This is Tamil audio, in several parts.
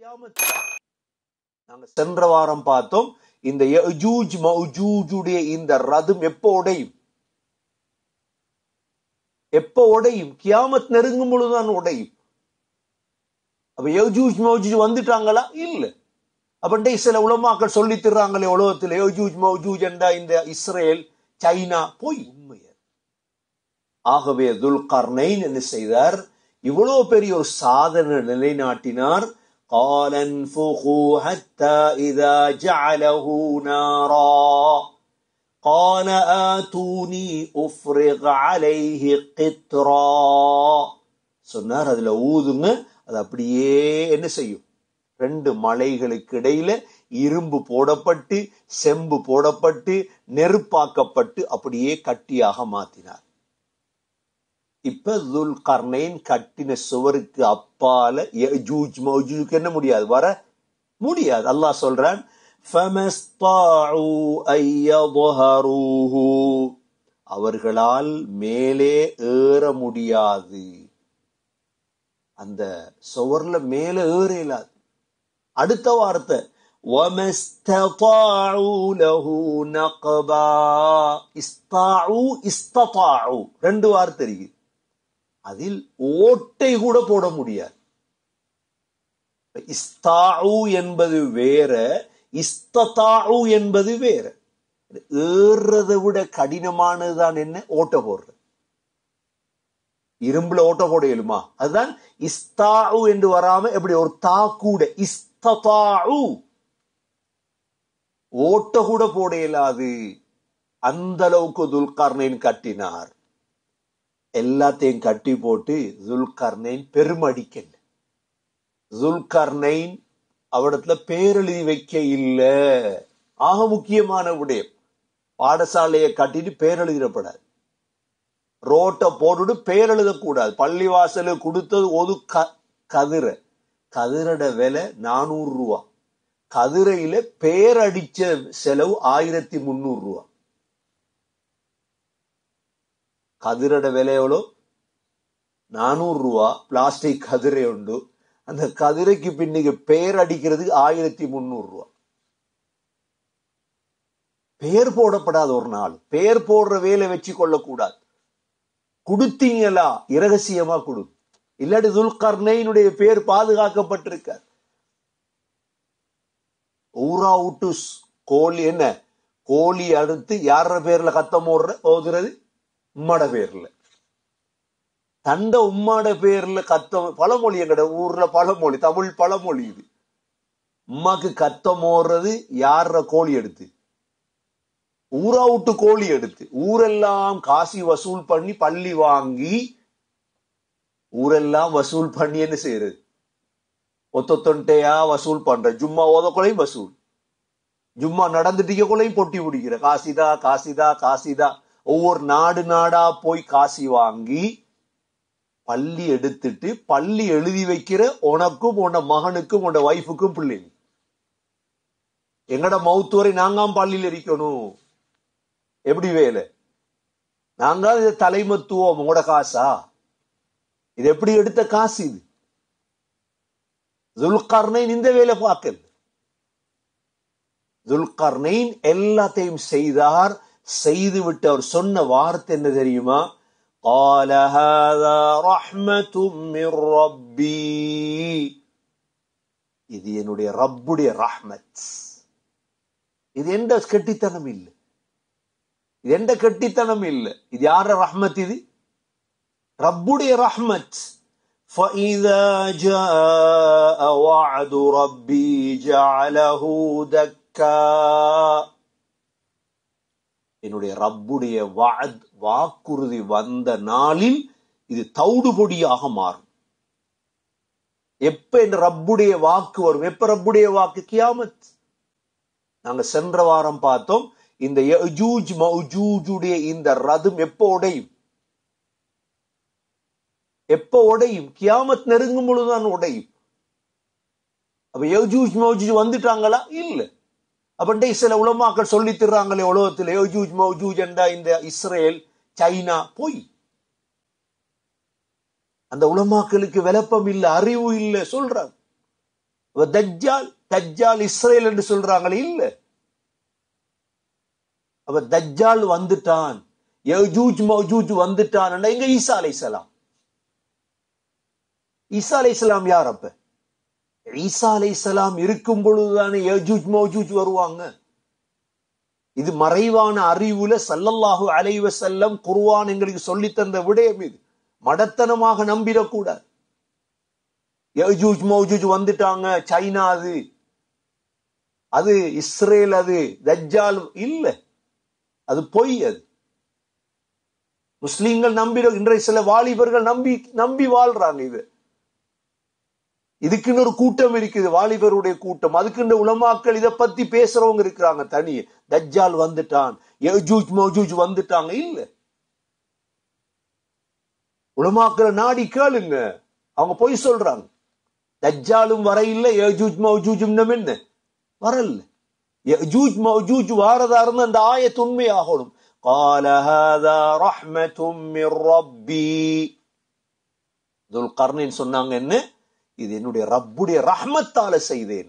கியாமத் நாங்க சென்ற வாரம் பார்த்தோம் இந்த யஜூஜ் மௌஜூஜுடைய இந்த ரதம் எப்போ உடையும் எப்ப உடையும் கியாமத் நெருங்கும் பொழுதுதான் உடையும் அப்ப யஜூஜ் மௌஜூஜ் வந்துட்டாங்களா இல்ல அப்பண்டே சில உலமாக்கள் சொல்லி தர்றாங்களே உலகத்துல யஜூஜ் மௌஜூஜ் என்றா இந்த இஸ்ரேல் சைனா போய் உண்மைய ஆகவே துல் கர்னைன் என்ன செய்தார் இவ்வளவு பெரிய ஒரு சாதனை நிலைநாட்டினார் قال انفخوا حتى إذا جعله نارا قال آتوني أفرغ عليه قطرا சொன்னார் அதுல ஊதுங்க அது அப்படியே என்ன செய்யும் ரெண்டு மலைகளுக்கு இடையில இரும்பு போடப்பட்டு செம்பு போடப்பட்டு நெருப்பாக்கப்பட்டு அப்படியே கட்டியாக மாத்தினார் இப்ப துல் கர்ணைன் கட்டின சுவருக்கு அப்பால யஜூஜ் மௌஜூஜுக்கு என்ன முடியாது வர முடியாது அல்லாஹ் சொல்றான் فَمَسْطَاعُوا أَن يَظْهَرُوهُ. அவர்களால் மேலே ஏற முடியாது அந்த சுவர்ல மேல ஏற இயலாது அடுத்த வார்த்தை وَمَا اسْتَطَاعُوا لَهُ نَقْبًا. இஸ்தாஉ இஸ்ததாஉ ரெண்டு வார்த்தை இருக்கு அதில் ஓட்டை கூட போட முடியாது இஸ்தாஉ என்பது வேற இஸ்ததாஉ என்பது வேற ஏறுறதை விட கடினமானதுதான் என்ன ஓட்ட போடுறது இரும்புல ஓட்ட போட இயலுமா அதுதான் இஸ்தாஉ என்று வராம எப்படி ஒரு தா கூட இஸ்ததாஉ ஓட்ட கூட போட இயலாது அந்த அளவுக்கு துல்கர்னைன் கட்டினார் எல்லாத்தையும் கட்டி போட்டு துல்கர்னைன் பெருமடிக்கல துல்கர்னைன் அவடத்துல பேரெழுதி வைக்க இல்ல ஆக முக்கியமான விடயம் பாடசாலையை கட்டிட்டு பேரெழுதிடப்படாது ரோட்டை போட்டுட்டு பேர் எழுதக்கூடாது பள்ளிவாசலு கொடுத்தது ஒரு க- கதிரை கதிரோட விலை நானூறு ரூபா கதிரையில பேர் அடிச்ச செலவு ஆயிரத்தி முன்னூறு ரூபா கதிரோட விலை எவ்வளோ நானூறு ரூபா பிளாஸ்டிக் கதிரை உண்டு அந்த கதிரைக்கு பின்னுக்கு பேர் அடிக்கிறதுக்கு ஆயிரத்தி முன்னூறு ரூபா பேர் போடப்படாத ஒரு நாள் பேர் போடுற வேலை வச்சு கொள்ளக்கூடாது கொடுத்தீங்களா இரகசியமா கொடு இல்லாட்டி துல்கர்னைனுடைய பேர் பாதுகாக்கப்பட்டிருக்கார் ஊரா விட்டு ஸ்- கோழி என்ன கோழி அடுத்து யார பேர்ல கத்தம் ஓடுற ஓதுறது உம்மட பேர்ல தண்ட உம்மாட பேர்ல கத்தம் பழமொழி எங்கட ஊர்ல பழமொழி தமிழ் பழமொழி இது உம்மாக்கு கத்தம் ஓடுறது யார கோழி எடுத்து ஊரா விட்டு கோழி எடுத்து ஊரெல்லாம் காசி வசூல் பண்ணி பள்ளி வாங்கி ஊரெல்லாம் வசூல் பண்ணி என்ன செய்யறது ஒத்தொத்தொண்டையா வசூல் பண்ற ஜும்மா ஓதக்குள்ளையும் வசூல் ஜும்மா நடந்துட்டீங்கக்குள்ளையும் பொட்டி பிடிக்கிற காசிதா காசிதா காசிதா ஒவ்வொரு நாடு நாடா போய் காசி வாங்கி பள்ளி எடுத்துட்டு பள்ளி எழுதி வைக்கிற உனக்கும் உன்ன மகனுக்கும் உன்ன வைஃபுக்கும் பிள்ளைங்க எங்கட மவுத்து வரை நாங்காம் பள்ளியில் இருக்கணும் எப்படி வேலை நாங்க இது தலைமத்துவம் உங்களோட காசா இது எப்படி எடுத்த காசு இது துல்கர்னைன் இந்த வேலை பார்க்கல துல்கர்னைன் எல்லாத்தையும் செய்தார் செய்துவிட்டு அவர் சொன்ன வார்த்தை என்ன தெரியுமா قال هذا رحمة من ربي இது என்னுடைய ரப்புடைய ரஹ்மத் இது எந்த கெட்டித்தனம் இல்லை இது எந்த கெட்டித்தனம் இல்லை இது யார ரஹ்மத் இது ரப்புடைய ரஹ்மத் فإذا جاء وعد ربي جعله دكا என்னுடைய ரப்புடைய வஅத் வாக்குறுதி வந்த நாளில் இது தௌடு பொடியாக மாறும் எப்ப இந்த ரப்புடைய வாக்கு வரும் எப்ப ரப்புடைய வாக்கு கியாமத் நாங்க சென்ற வாரம் பார்த்தோம் இந்த யஜூஜ் மௌஜூஜுடைய இந்த ரதம் எப்ப உடையும் எப்ப உடையும் கியாமத் நெருங்கும் பொழுதுதான் உடையும் அப்ப யஜூஜ் மௌஜூஜ் வந்துட்டாங்களா இல்ல அப்பண்டே சில உலமாக்கள் சொல்லி தர்றாங்களே உலகத்துல யஜூஜ் மௌஜூஜ் என்றா இந்த இஸ்ரேல் சைனா போய் அந்த உலமாக்களுக்கு விளப்பம் இல்ல அறிவு இல்ல சொல்றாங்க அப்ப தஜ்ஜால் தஜ்ஜால் இஸ்ரேல் என்று சொல்றாங்களே இல்ல அப்ப தஜ்ஜால் வந்துட்டான் யஜூஜ் மௌஜூஜ் வந்துட்டான் எங்க ஈசா அலைஹிஸ்ஸலாம் ஈசா அலைஹிஸ்ஸலாம் யார் அப்ப ஈசா அலைஹிஸ்ஸலாம் இருக்கும் பொழுதுதானே யஜூஜ் மௌஜூஜ் வருவாங்க இது மறைவான அறிவுல சல்லல்லாஹு அலைஹி வஸல்லம் குர்ஆன் எங்களுக்கு சொல்லி தந்த விடயம் இது மடத்தனமாக நம்பிடக்கூடாது யஜூஜ் மௌஜூஜ் வந்துட்டாங்க சைனா அது அது இஸ்ரேல் அது தஜ்ஜால் இல்ல அது பொய் அது முஸ்லீம்கள் நம்பி இன்றைய சில வாலிபர்கள் நம்பி நம்பி வாழ்றாங்க இது இதுக்குன்னு ஒரு கூட்டம் இருக்குது வாலிபருடைய கூட்டம் அதுக்குன்னு உலமாக்கள் இதை பத்தி பேசுறவங்க இருக்கிறாங்க தனி தஜ்ஜால் வந்துட்டான் யஜூஜ் மௌஜூஜ் வந்துட்டாங்க இல்ல உலமாக்களை நாடி கேளுங்க அவங்க பொய் சொல்றாங்க தஜ்ஜாலும் வர இல்ல யஜூஜ் மௌஜூஜும் என்ன வரல யஜூஜ் மௌஜூஜ் வாரதா இருந்தா அந்த ஆயத்து உண்மையாகணும் قال هذا رحمة من ربي துல் கர்ணின் சொன்னாங்க என்ன இது என்னுடைய ரப்புடைய ரஹ்மத்தால செய்தேன்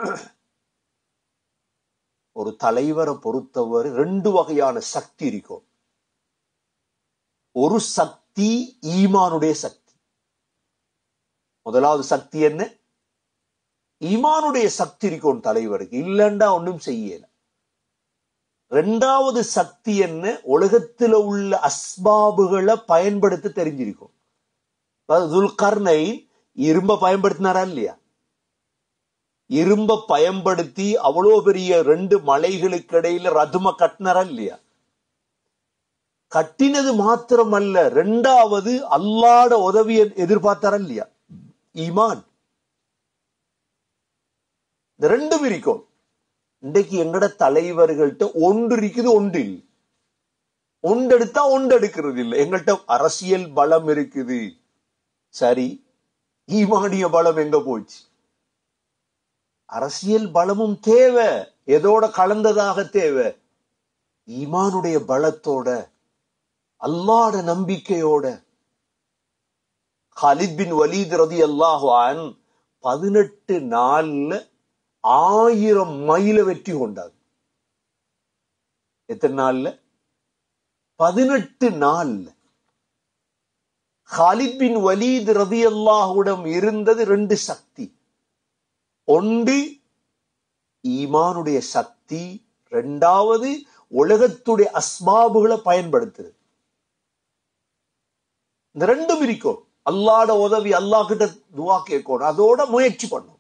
ஒரு தலைவரை பொறுத்தவரை ரெண்டு வகையான சக்தி இருக்கும் ஒரு சக்தி ஈமானுடைய சக்தி முதலாவது சக்தி என்ன ஈமானுடைய சக்தி இருக்கும் தலைவருக்கு இல்லண்டா ஒன்றும் செய்யல ரெண்டாவது சக்தி என்ன உலகத்துல உள்ள அஸ்பாபுகளை பயன்படுத்த தெரிஞ்சிருக்கும் துல்கர்னை இரும்ப பயன்படுத்தினாரா இல்லையா இரும்ப பயன்படுத்தி அவ்வளோ பெரிய ரெண்டு மலைகளுக்கு இடையில ரதும கட்டினாரா இல்லையா கட்டினது மாத்திரமல்ல ரெண்டாவது அல்லாட உதவியை எதிர்பார்த்தாரா இல்லையா ஈமான் இந்த ரெண்டும் இருக்கும் இன்றைக்கு எங்கட தலைவர்கள்ட்ட ஒன்று இருக்குது ஒன்று இல்லை ஒன்று எடுத்தா ஒன்று எடுக்கிறது இல்லை எங்கள்கிட்ட அரசியல் பலம் இருக்குது சரி ஈமானிய பலம் எங்க போச்சு அரசியல் பலமும் தேவை எதோட கலந்ததாக தேவை ஈமானுடைய பலத்தோட அல்லாட நம்பிக்கையோட ஹலித் பின் வலீத் ரதி அல்லாஹான் பதினெட்டு நாள்ல ஆயிரம் மைல வெற்றி கொண்டார் எத்தனை நாள்ல பதினெட்டு நாள்ல ஹாலித் பின் வலீத் ரதி அல்லாஹுடம் இருந்தது ரெண்டு சக்தி ஒன்று ஈமானுடைய சக்தி ரெண்டாவது உலகத்துடைய அஸ்பாபுகளை பயன்படுத்துறது இந்த ரெண்டும் இருக்கும் அல்லாட உதவி அல்லாஹ் கிட்ட துவா கேட்கணும் அதோட முயற்சி பண்ணும்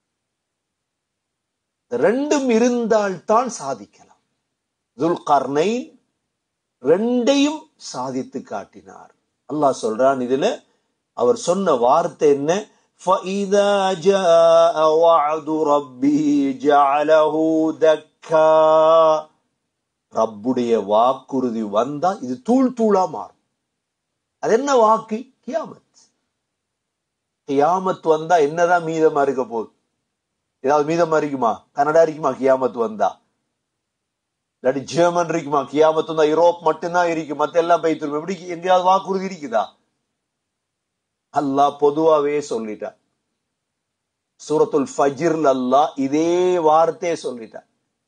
ரெண்டும் இருந்தால் தான் சாதிக்கலாம் துல்கர்னை ரெண்டையும் சாதித்து காட்டினார் அல்லாஹ் சொல்றான் இதுல அவர் சொன்ன வார்த்தை என்ன فَإِذَا جَاءَ وَعْدُ رَبِّهِ جَعَلَهُ دَكَّا ரப்புடைய வாக்குறுதி வந்தா இது தூள் தூளா மாறும் அது என்ன வாக்கு கியாமத் கியாமத் வந்தா என்னதான் மீதமா இருக்க போகுது ஏதாவது மீதமா இருக்குமா கனடா இருக்குமா கியாமத் வந்தா இல்லாட்டி ஜெர்மன் இருக்குமா கியாமத் வந்தா யூரோப் மட்டும்தான் இருக்கு மத்த எல்லாம் போய் எப்படி எங்கேயாவது வாக்குறுதி இருக்குதா அல்லாஹ் பொதுவாவே சொல்லிட்டா சூரத்துல் ஃபஜிர்ல அல்லாஹ் இதே வார்த்தையை சொல்லிட்டா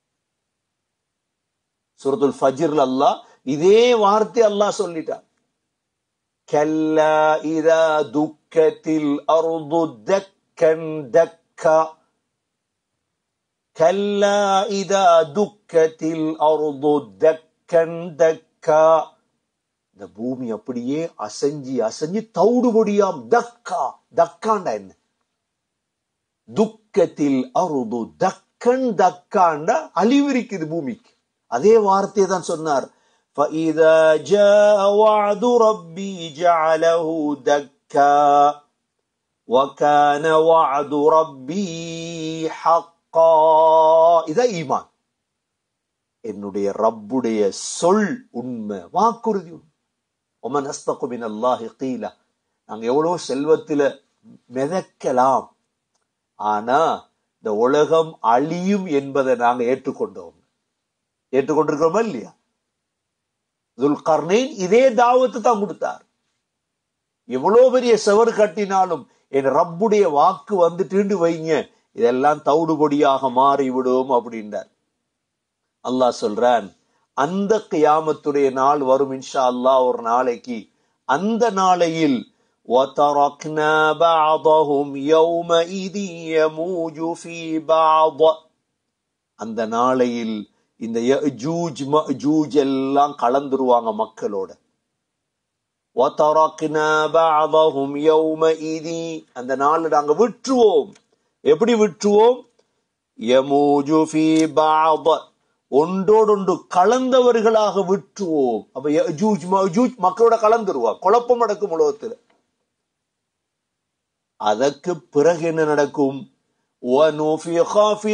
சூரத்துல் ஃபஜிர்ல அல்லாஹ் இதே வார்த்தை அல்லாஹ் சொல்லிட்டா كلا إذا دكت الأرض دكا دكا كلا إذا دكت الأرض دكا دكا இந்த பூமி அப்படியே அசைஞ்சி அசைஞ்சு தவிடுபடியாம் தக்கா தக்காண்டா என்ன துக்கத்தில் அருது தக்கன் தக்காண்டா அழிவு இருக்குது பூமிக்கு அதே வார்த்தையை தான் சொன்னார் فإذا جاء وعد ربي جعله دكا وكان وعد ربي حقا إذا إيمان என்னுடைய ரப்புடைய சொல் உண்மை வாக்குறுதி உண்மை ஒமன் அஸ்தகுமின் அல்லாஹி கீலா நாங்க எவ்வளவு செல்வத்தில மிதக்கலாம் ஆனா இந்த உலகம் அழியும் என்பதை நாங்க ஏற்றுக்கொண்டோம் ஏற்றுக்கொண்டிருக்கிறோமா இல்லையா துல்கர்னேன் இதே தாவத்து தான் கொடுத்தார் எவ்வளவு பெரிய செவர் கட்டினாலும் என் ரப்புடைய வாக்கு வந்துட்டு வைங்க இதெல்லாம் தவிடுபொடியாக மாறிவிடும் அப்படின்றார் அல்லாஹ் சொல்றான் அந்த கியாமத்துடைய நாள் வரும் இன்ஷா அல்லாஹ் ஒரு நாளைக்கு அந்த நாளையில் وَتَرَكْنَا بَعْضَهُمْ يَوْمَئِذٍ يَمُوجُ فِي بَعْضٍ அந்த நாளையில் இந்த யஜூஜ் மஜூஜ் எல்லாம் கலந்துருவாங்க மக்களோட وَتَرَكْنَا بَعْضَهُمْ يَوْمَئِذٍ அந்த நாள் நாங்க விட்டுருவோம் எப்படி விட்டுருவோம் யமூஜு ஃபீ பஅض ஒன்றோடொன்று கலந்தவர்களாக விட்டுருவோம் அப்ப யஜூஜ் மஜூஜ் மக்களோட கலந்துருவா குழப்பம் நடக்கும் உலகத்துல அதற்கு பிறகு என்ன நடக்கும் وَنُفِخَ فِي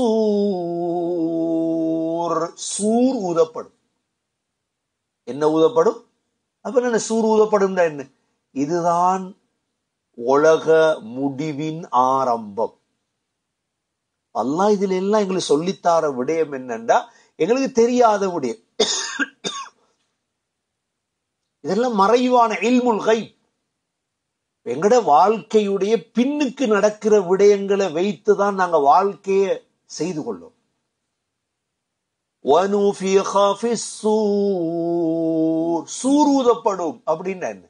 الصُّورِ சூர் ஊதப்படும் என்ன ஊதப்படும் அப்ப என்ன சூர் ஊதப்படும் என்ன இதுதான் உலக முடிவின் ஆரம்பம் அல்லாஹ் இதுல எல்லாம் எங்களுக்கு சொல்லித்தார விடயம் என்னண்டா எங்களுக்கு தெரியாத விடயம் இதெல்லாம் மறைவான இல்முல் கை எங்கட வாழ்க்கையுடைய பின்னுக்கு நடக்கிற விடயங்களை வைத்துதான் நாங்க வாழ்க்கைய செய்து கொள்ளும் وَنُفِخَ فِي الصُّورِ சூரூதப்படும் அப்படின்னா என்ன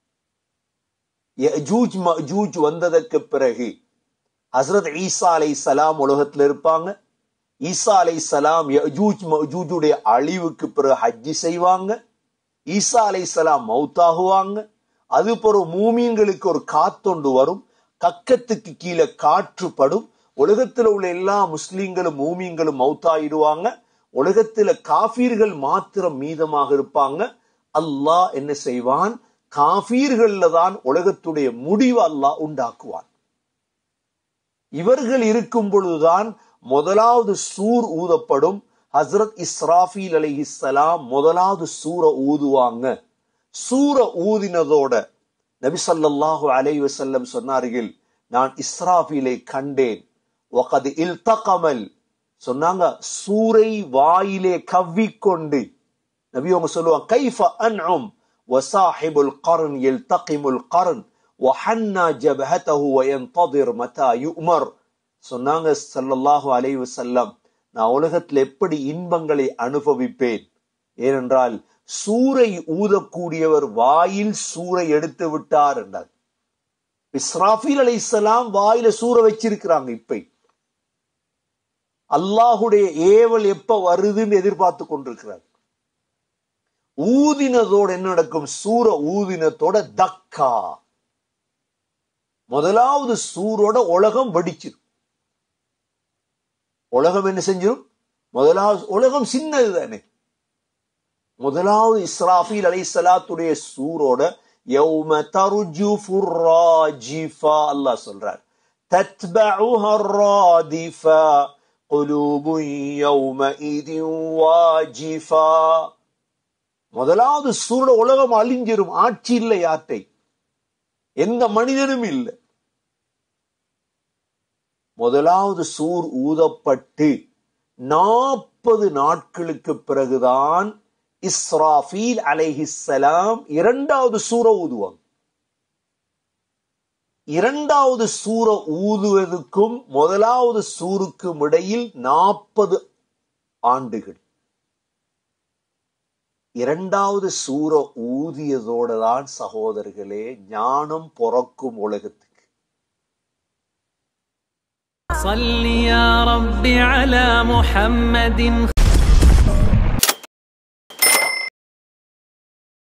யஜூஜ் மஜூஜ் வந்ததற்கு பிறகு ஹசரத் ஈசா அலை சலாம் உலகத்துல இருப்பாங்க ஈசா அலை சலாம் யஜூஜ் மஜூஜுடைய அழிவுக்கு பிறகு ஹஜ்ஜி செய்வாங்க ஈசா அலை சலாம் மௌத்தாகுவாங்க அது பிறகு மூமீன்களுக்கு ஒரு காத்தொண்டு வரும் கக்கத்துக்கு கீழே காற்று படும் உலகத்துல உள்ள எல்லா முஸ்லீம்களும் மூமீன்களும் மௌத்தாயிடுவாங்க உலகத்துல காபீர்கள் மாத்திரம் மீதமாக இருப்பாங்க அல்லாஹ் என்ன செய்வான் காபீர்கள்ல தான் உலகத்துடைய முடிவு அல்லாஹ் உண்டாக்குவான் இவர்கள் இருக்கும் பொழுதுதான் முதலாவது சூர் ஊதப்படும் ஹசரத் இஸ்ராஃபீல் அலைஹிஸ்ஸலாம் முதலாவது சூர ஊதுவாங்க சூர ஊதினதோட நபி ஸல்லல்லாஹு அலைஹி வஸல்லம் சொன்னார்கள் நான் இஸ்ராஃபீலை கண்டேன் வகத் இல்தகமல் சொன்னாங்க சூரை வாயிலே கவ்விக்கொண்டு நபி அவங்க சொல்லுவாங்க கைஃப அன்உம் வசாஹிபுல் கர்ன் யல்தகிமுல் கர்ன் وحنى جبهته وينتظر متى يؤمر சொன்னாங்க ஸல்லல்லாஹு அலைஹி வஸல்லம் நான் உலகத்தில் எப்படி இன்பங்களை அனுபவிப்பேன் ஏனென்றால் சூரை ஊதக்கூடியவர் வாயில் சூரை எடுத்து விட்டார் என்றார் இஸ்ராஃபீல் அலைஹிஸ்ஸலாம் வாயில சூற வச்சிருக்கிறாங்க இப்ப அல்லாஹுடைய ஏவல் எப்ப வருதுன்னு எதிர்பார்த்து கொண்டிருக்கிறார் ஊதினதோட என்ன நடக்கும் சூர ஊதினத்தோட தக்கா முதலாவது சூரோட உலகம் வெடிச்சிடும் உலகம் என்ன செஞ்சிடும் முதலாவது உலகம் சின்னது தானே முதலாவது இஸ்ராஃபீல் அலை சலாத்துடைய சூரோட யௌம தருஜுஃபு ராஜிஃபா அல்லாஹ் சொல்றார் تتبعها الرادفة قلوب يومئذ واجفة முதலாவது சூரோட உலகம் அழிஞ்சிரும் ஆட்சி இல்லை யார்ட்டை எந்த மனிதனும் இல்லை முதலாவது சூர் ஊதப்பட்டு நாற்பது நாட்களுக்கு பிறகுதான் இஸ்ராஃபீல் அலைஹிஸ்ஸலாம் இரண்டாவது சூற ஊதுவாங்க இரண்டாவது சூற ஊதுவதற்கும் முதலாவது சூருக்கும் இடையில் நாற்பது ஆண்டுகள் இரண்டாவது சூற ஊதியதோட தான் சகோதரர்களே ஞானம் பிறக்கும் உலகத்துக்கு صل يا رب على محمد